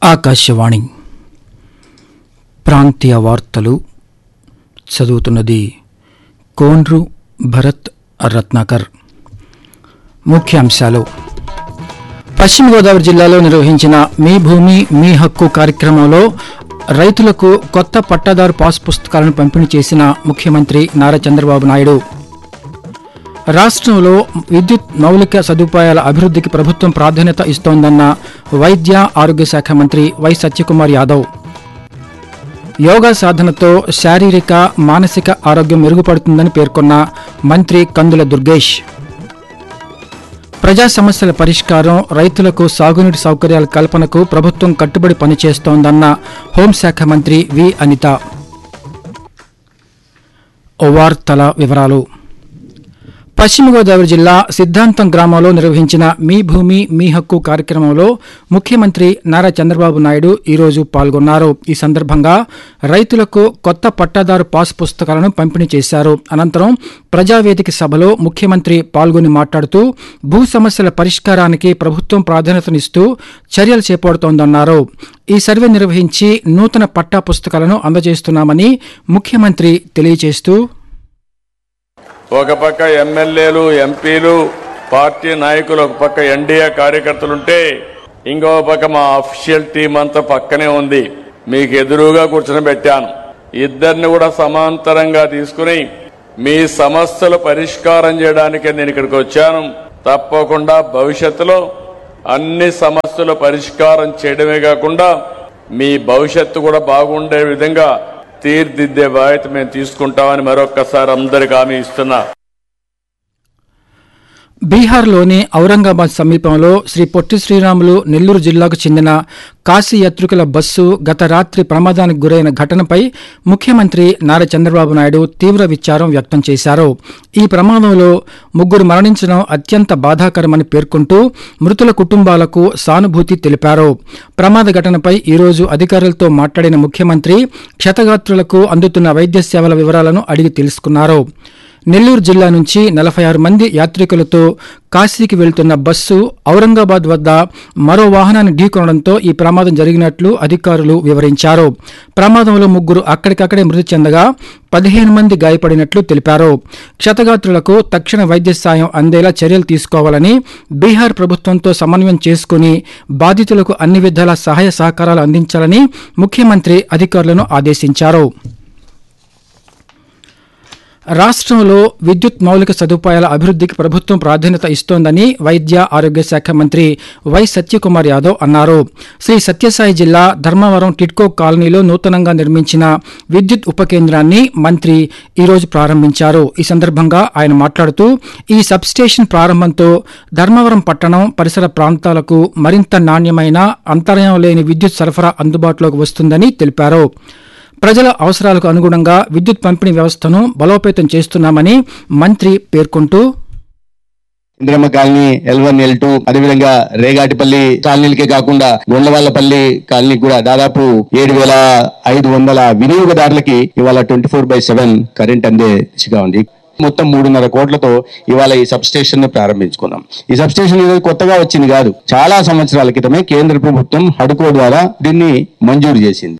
ఆకాశవాణి ప్రాంతీయ వార్తలు చదువుతున్నది కోండ్రు భరత్ రత్నాకర్ ముఖ్యాంశాలు పశ్చిమ గోదావరి జిల్లాలో నిర్వహించిన మీ భూమి మీ హక్కు కార్యక్రమంలో రైతులకు కొత్త పట్టాదారు పాస్ పుస్తకాలను పంపిణీ చేసిన ముఖ్యమంత్రి నారా చంద్రబాబు నాయుడు రాష్ట్రంలో విద్యుత్ మౌలిక సదుపాయాల అభివృద్ధికి ప్రభుత్వం ప్రాధాన్యత ఇస్తోందన్న వైద్య ఆరోగ్య శాఖ మంత్రి వై సత్యకుమార్ యాదవ్ యోగా సాధనతో శారీరక మానసిక ఆరోగ్యం మెరుగుపడుతుందని పేర్కొన్న మంత్రి కందుల దుర్గేష్ ప్రజా సమస్యల పరిష్కారం రైతులకు సాగునీటి సౌకర్యాల కల్పనకు ప్రభుత్వం కట్టుబడి పనిచేస్తోందన్న హోంశాఖ మంత్రి వి అనిత వార్తల వివరాలు పశ్చిమ గోదావరి జిల్లా సిద్ధాంతం గ్రామంలో నిర్వహించిన మీ భూమి మీ హక్కు కార్యక్రమంలో ముఖ్యమంత్రి నారా చంద్రబాబు నాయుడు ఈరోజు పాల్గొన్నారు ఈ సందర్భంగా రైతులకు కొత్త పట్టాదారు పాస్ పుస్తకాలను పంపిణీ చేశారు అనంతరం ప్రజావేదిక సభలో ముఖ్యమంత్రి పాల్గొని మాట్లాడుతూ భూ సమస్యల పరిష్కారానికి ప్రభుత్వం ప్రాధాన్యతనిస్తూ చర్యలు చేపడుతోందన్నారు ఈ సర్వే నిర్వహించి నూతన పట్టా పుస్తకాలను అందజేస్తున్నామని ముఖ్యమంత్రి తెలియజేస్తూ ఒక పక్క ఎమ్మెల్యేలు ఎంపీలు పార్టీ నాయకులు ఒక పక్క ఎన్డీఏ కార్యకర్తలుంటే ఇంకో పక్క మా అఫీషియల్ టీం అంతా పక్కనే ఉంది మీకు ఎదురుగా కూర్చొని పెట్టాను ఇద్దరిని కూడా సమాంతరంగా తీసుకుని మీ సమస్యలు పరిష్కారం చేయడానికే నేను ఇక్కడికి వచ్చాను తప్పకుండా భవిష్యత్తులో అన్ని సమస్యలు పరిష్కారం చేయడమే కాకుండా మీ భవిష్యత్తు కూడా బాగుండే విధంగా తీర్దిద్దే బాధ్యత మేము తీసుకుంటామని మరొక్కసారి అందరికి హామీ ఇస్తున్నా బీహార్లోని ఔరంగాబాద్ సమీపంలో శ్రీ పొట్టి శ్రీరాములు నెల్లూరు జిల్లాకు చెందిన కాశీ యాత్రికుల బస్సు గత రాత్రి ప్రమాదానికి గురైన ఘటనపై ముఖ్యమంత్రి నారా చంద్రబాబు నాయుడు తీవ్ర విచారం వ్యక్తం చేశారు ఈ ప్రమాదంలో ముగ్గురు మరణించడం అత్యంత బాధాకరమని పేర్కొంటూ మృతుల కుటుంబాలకు సానుభూతి తెలిపారు ప్రమాద ఘటనపై ఈరోజు అధికారులతో మాట్లాడిన ముఖ్యమంత్రి క్షతగాత్రులకు అందుతున్న వైద్య సేవల వివరాలను అడిగి తెలుసుకున్నారు నెల్లూరు జిల్లా నుంచి నలభై ఆరు మంది యాత్రికులతో కాశీకి వెళ్తున్న బస్సు ఔరంగాబాద్ వద్ద మరో వాహనాన్ని ఢీకొనడంతో ఈ ప్రమాదం జరిగినట్లు అధికారులు వివరించారు ప్రమాదంలో ముగ్గురు అక్కడికక్కడే మృతి చెందగా పదిహేను మంది గాయపడినట్లు తెలిపారు క్షతగాత్రులకు తక్షణ వైద్య సాయం అందేలా చర్యలు తీసుకోవాలని బీహార్ ప్రభుత్వంతో సమన్వయం చేసుకుని బాధితులకు అన్ని విధాల సహాయ సహకారాలు అందించాలని ముఖ్యమంత్రి అధికారులను ఆదేశించారు రాష్ట్రంలో విద్యుత్ మౌలిక సదుపాయాల అభివృద్ధికి ప్రభుత్వం ప్రాధాన్యత ఇస్తోందని వైద్య ఆరోగ్య శాఖ మంత్రి వై సత్యకుమార్ యాదవ్ అన్నారు శ్రీ సత్యసాయి జిల్లా ధర్మవరం టిడ్కో కాలనీలో నూతనంగా నిర్మించిన విద్యుత్ ఉప కేంద్రాన్ని మంత్రి ఈరోజు ప్రారంభించారు ఈ సందర్భంగా ఆయన మాట్లాడుతూ ఈ సబ్స్టేషన్ ప్రారంభంతో ధర్మవరం పట్టణం పరిసర ప్రాంతాలకు మరింత నాణ్యమైన అంతరాయం లేని విద్యుత్ సరఫరా అందుబాటులోకి వస్తుందని తెలిపారు ప్రజల అవసరాలకు అనుగుణంగా విద్యుత్ పంపిణీ వ్యవస్థను బలోపేతం చేస్తున్నామని మంత్రి పేర్కొంటూ Indramma colony L one L two అదేవిధంగా రేగాటిపల్లి కాలనీలకే కాకుండా గొండ్లవాళ్లపల్లి కాలనీ కూడా దాదాపు ఏడు వేల ఐదు వందల వినియోగదారులకి ఇవాళ twenty four by seven current అందే దిశగా ఉంది మొత్తం మూడున్నర కోట్లతో ఇవాళ ఈ సబ్ స్టేషన్ ను ప్రారంభించుకున్నాం ఈ సబ్ స్టేషన్ ఈరోజు కొత్తగా వచ్చింది కాదు చాలా సంవత్సరాల క్రితమే కేంద్ర ప్రభుత్వం హడుకో ద్వారా దీన్ని మంజూరు చేసింది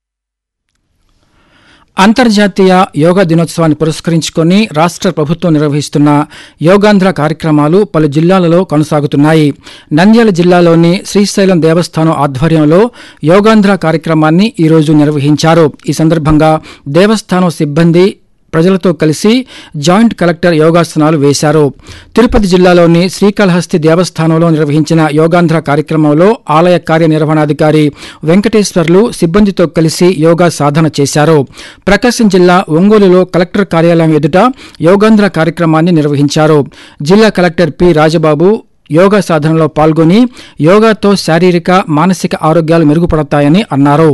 అంతర్జాతీయ యోగా దినోత్సవాన్ని పురస్కరించుకొని రాష్ట్ర ప్రభుత్వం నిర్వహిస్తున్న యోగాంధ్ర కార్యక్రమాలు పలు జిల్లాలలో కొనసాగుతున్నాయి నంద్యాల జిల్లాలోని శ్రీశైలం దేవస్థానం ఆధ్వర్యంలో యోగాంధ్ర కార్యక్రమాన్ని ఈరోజు నిర్వహించారు ఈ సందర్భంగా దేవస్థానం సిబ్బంది ప్రజలతో కలిసి జాయింట్ కలెక్టర్ యోగాసనాలు వేశారు తిరుపతి జిల్లాలోని శ్రీకాళహస్తి దేవస్థానంలో నిర్వహించిన యోగాంధ్ర కార్యక్రమంలో ఆలయ కార్యనిర్వహణాధికారి వెంకటేశ్వర్లు సిబ్బందితో కలిసి యోగా సాధన చేశారు ప్రకాశం జిల్లా ఒంగోలులో కలెక్టర్ కార్యాలయం ఎదుట యోగాంధ్ర కార్యక్రమాన్ని నిర్వహించారు జిల్లా కలెక్టర్ పి రాజబాబు యోగా సాధనలో పాల్గొని యోగాతో శారీరక మానసిక ఆరోగ్యాలు మెరుగుపడతాయని అన్నారు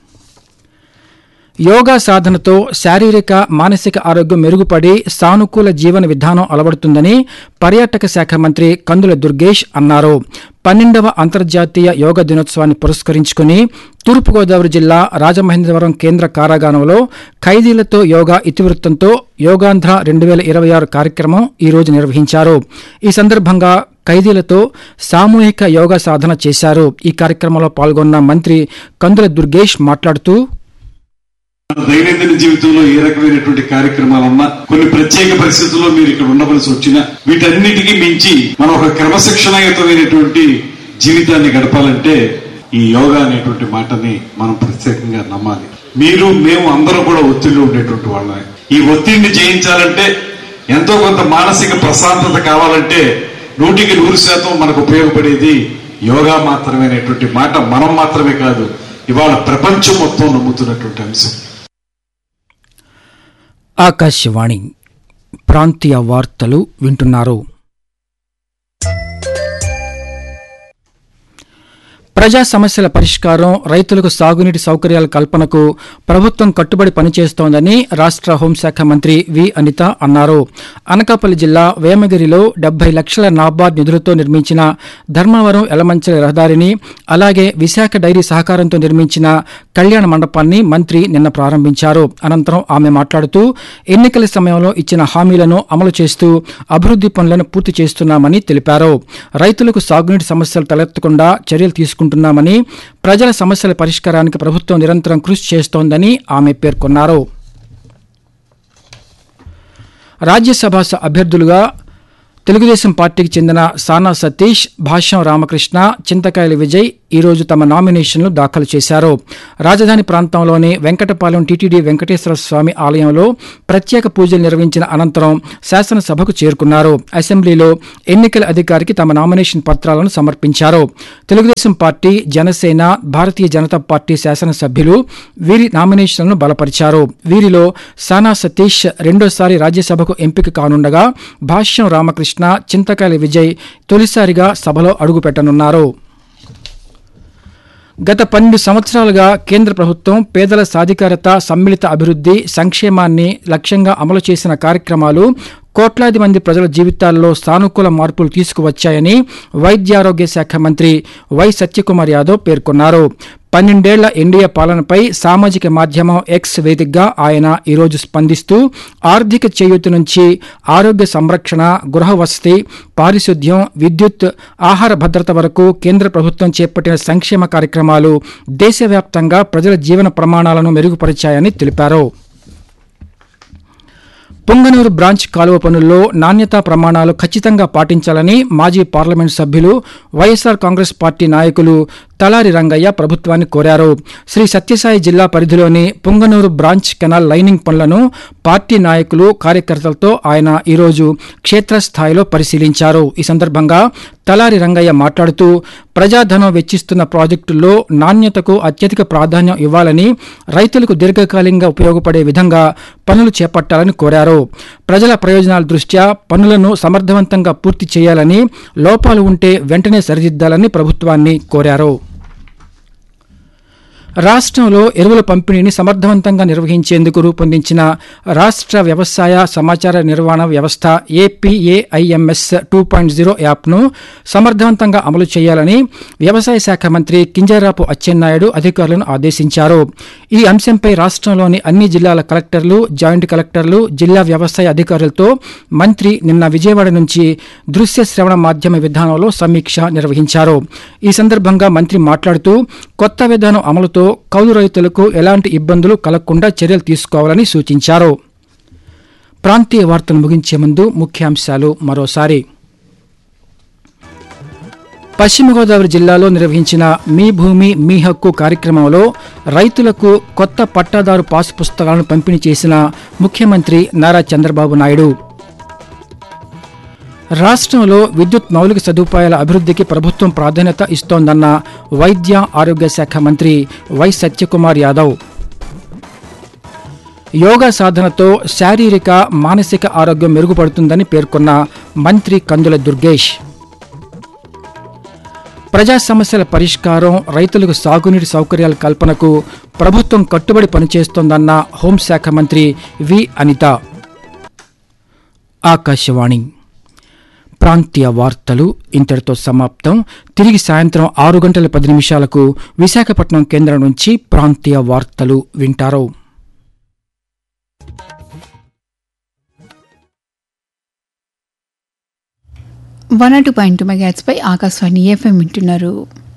యోగా సాధనతో శారీరక మానసిక ఆరోగ్యం మెరుగుపడి సానుకూల జీవన విధానం అలవడుతుందని పర్యాటక శాఖ మంత్రి కందుల దుర్గేష్ అన్నారు పన్నెండవ అంతర్జాతీయ యోగా దినోత్సవాన్ని పురస్కరించుకుని తూర్పుగోదావరి జిల్లా రాజమహేంద్రవరం కేంద్ర కారాగారంలో ఖైదీలతో యోగా ఇతివృత్తంతో యోగాంధ్ర రెండు వేల ఇరవై ఆరు కార్యక్రమం ఈరోజు నిర్వహించారు ఈ సందర్భంగా ఖైదీలతో సామూహిక యోగా సాధన చేశారు ఈ కార్యక్రమంలో పాల్గొన్న మంత్రి కందుల దుర్గేష్ మాట్లాడుతూ మన దైనందిన జీవితంలో ఏ రకమైనటువంటి కార్యక్రమాలు ఉన్నా కొన్ని ప్రత్యేక పరిస్థితుల్లో మీరు ఇక్కడ ఉండవలసి వచ్చినా వీటన్నిటికీ మించి మనం ఒక క్రమశిక్షణాయుతమైనటువంటి జీవితాన్ని గడపాలంటే ఈ యోగా అనేటువంటి మాటని మనం ప్రత్యేకంగా నమ్మాలి మీరు మేము అందరం కూడా ఒత్తిడిలో ఉండేటువంటి వాళ్ళమే ఈ ఒత్తిడిని జయించాలంటే ఎంతో కొంత మానసిక ప్రశాంతత కావాలంటే నూటికి నూరు శాతం మనకు ఉపయోగపడేది యోగా మాత్రమే అనేటువంటి మాట మనం మాత్రమే కాదు ఇవాళ ప్రపంచం మొత్తం నమ్ముతున్నటువంటి అంశం ఆకాశవాణి ప్రాంతీయ వార్తలు వింటున్నారు ప్రజా సమస్యల పరిష్కారం రైతులకు సాగునీటి సౌకర్యాల కల్పనకు ప్రభుత్వం కట్టుబడి పనిచేస్తోందని రాష్ట్ర హోంశాఖ మంత్రి వి అనిత అన్నారు అనకాపల్లి జిల్లా వేమగిరిలో డెబ్బై లక్షల నాబార్డ్ నిధులతో నిర్మించిన ధర్మవరం ఎలమంచల రహదారిని అలాగే విశాఖ డైరీ సహకారంతో నిర్మించిన కళ్యాణ మండపాన్ని మంత్రి నిన్న ప్రారంభించారు అనంతరం ఆమె మాట్లాడుతూ ఎన్నికల సమయంలో ఇచ్చిన హామీలను అమలు చేస్తూ అభివృద్ది పనులను పూర్తి చేస్తున్నామని తెలిపారు రైతులకు సాగునీటి సమస్యలు తలెత్తకుండా చర్యలు తీసుకుంటున్నామని ప్రజల సమస్యల పరిష్కారానికి ప్రభుత్వం నిరంతరం కృషి చేస్తోందని ఆమె పేర్కొన్నారు రాజ్యసభ స- అభ్యర్థులుగా తెలుగుదేశం పార్టీకి చెందిన సానా సతీష్ భాష్యం రామకృష్ణ చింతకాయల విజయ్ ఈ రోజు తమ నామినేషన్లు దాఖలు చేశారు రాజధాని ప్రాంతంలోని వెంకటపాలెం టీటీడీ వెంకటేశ్వర స్వామి ఆలయంలో ప్రత్యేక పూజలు నిర్వహించిన అనంతరం శాసనసభకు చేరుకున్నారు అసెంబ్లీలో ఎన్నికల అధికారికి తమ నామినేషన్ పత్రాలను సమర్పించారు తెలుగుదేశం పార్టీ జనసేన భారతీయ జనతా పార్టీ శాసనసభ్యులు వీరి నామినేషన్లను బలపరిచారు వీరిలో సానా సతీష్ రెండోసారి రాజ్యసభకు ఎంపిక కానుండగా భాష్యం రామకృష్ణ చింతకాయల విజయ్ తొలిసారిగా సభలో అడుగుపెట్టనున్నారు గత పన్నెండు సంవత్సరాలుగా కేంద్ర ప్రభుత్వం పేదల సాధికారత సమ్మిళిత అభివృద్ధి సంక్షేమాన్ని లక్ష్యంగా అమలు చేసిన కార్యక్రమాలు కోట్లాది మంది ప్రజల జీవితాల్లో సానుకూల మార్పులు తీసుకువచ్చాయని వైద్యారోగ్య శాఖ మంత్రి వై సత్యకుమార్ యాదవ్ పేర్కొన్నారు పన్నెండేళ్ల ఎన్డీఏ పాలనపై సామాజిక మాధ్యమం ఎక్స్ వేదికగా ఆయన ఈరోజు స్పందిస్తూ ఆర్థిక చేయూతి నుంచి ఆరోగ్య సంరక్షణ గృహ వసతి పారిశుద్ధ్యం విద్యుత్ ఆహార భద్రత వరకు కేంద్ర ప్రభుత్వం చేపట్టిన సంక్షేమ కార్యక్రమాలు దేశవ్యాప్తంగా ప్రజల జీవన ప్రమాణాలను మెరుగుపరిచాయని తెలిపారు పుంగనూరు బ్రాంచ్ కాలువ పనుల్లో నాణ్యతా ప్రమాణాలు ఖచ్చితంగా పాటించాలని మాజీ పార్లమెంట్ సభ్యులు వైఎస్ఆర్ కాంగ్రెస్ పార్టీ నాయకులు తలారి రంగయ్య ప్రభుత్వాన్ని కోరారు శ్రీ సత్యసాయి జిల్లా పరిధిలోని పుంగనూరు బ్రాంచ్ కెనాల్ లైనింగ్ పనులను పార్టీ నాయకులు కార్యకర్తలతో ఆయన ఈరోజు క్షేత్రస్థాయిలో పరిశీలించారు ఈ సందర్భంగా తలారి రంగయ్య మాట్లాడుతూ ప్రజాధనం వెచ్చిస్తున్న ప్రాజెక్టుల్లో నాణ్యతకు అత్యధిక ప్రాధాన్యం ఇవ్వాలని రైతులకు దీర్ఘకాలికంగా ఉపయోగపడే విధంగా పనులు చేపట్టాలని కోరారు ప్రజల ప్రయోజనాల దృష్ట్యా పనులను సమర్థవంతంగా పూర్తి చేయాలని లోపాలు ఉంటే వెంటనే సరిదిద్దాలని ప్రభుత్వాన్ని కోరారు రాష్ట్రంలో ఎరువుల పంపిణీని సమర్థవంతంగా నిర్వహించేందుకు రూపొందించిన రాష్ట్ర వ్యవసాయ సమాచార నిర్వహణ వ్యవస్థ ఏపీఏఐఎంఎస్ టూ పాయింట్ జీరో యాప్ను సమర్థవంతంగా అమలు చేయాలని వ్యవసాయ శాఖ మంత్రి కింజరాపు అచ్చెన్నాయుడు అధికారులను ఆదేశించారు ఈ అంశంపై రాష్ట్రంలోని అన్ని జిల్లాల కలెక్టర్లు జాయింట్ కలెక్టర్లు జిల్లా వ్యవసాయ అధికారులతో మంత్రి నిన్న విజయవాడ నుంచి దృశ్య శ్రవణ మాధ్యమ విధానంలో సమీక్ష నిర్వహించారు ఈ సందర్భంగా మంత్రి మాట్లాడుతూ కొత్త విధానం అమలుతో కౌలు రైతులకు ఎలాంటి ఇబ్బందులు కలగకుండా చర్యలు తీసుకోవాలని సూచించారు ప్రాంతీయ వార్తలు ముగించే ముందు ముఖ్యాంశాలు మరోసారి పశ్చిమ గోదావరి జిల్లాలో నిర్వహించిన మీ భూమి మీ హక్కు కార్యక్రమంలో రైతులకు కొత్త పట్టాదారు పాసు పుస్తకాలను పంపిణీ చేసిన ముఖ్యమంత్రి నారా చంద్రబాబు నాయుడు రాష్ట్రంలో విద్యుత్ మౌలిక సదుపాయాల అభివృద్ధికి ప్రభుత్వం ప్రాధాన్యత ఇస్తోందన్న వైద్య ఆరోగ్య శాఖ మంత్రి వై సత్యకుమార్ యాదవ్ యోగా సాధనతో శారీరక మానసిక ఆరోగ్యం మెరుగుపడుతుందని పేర్కొన్న మంత్రి కందుల దుర్గేష్ ప్రజా సమస్యల పరిష్కారం రైతులకు సాగునీటి సౌకర్యాల కల్పనకు ప్రభుత్వం కట్టుబడి పనిచేస్తోందన్న హోంశాఖ మంత్రి వి అనిత ఆకాశవాణి ప్రాంతీయ వార్తలు ఇంతటితో సమాప్తం తిరిగి సాయంత్రం ఆరు గంటల పది నిమిషాలకు విశాఖపట్నం కేంద్రం నుంచి ప్రాంతీయ వార్తలు వింటారు వన్ టూ పాయింట్ మెగాట్స్ పై ఆకాశవాణి ఎఫ్ఎం వింటున్నారు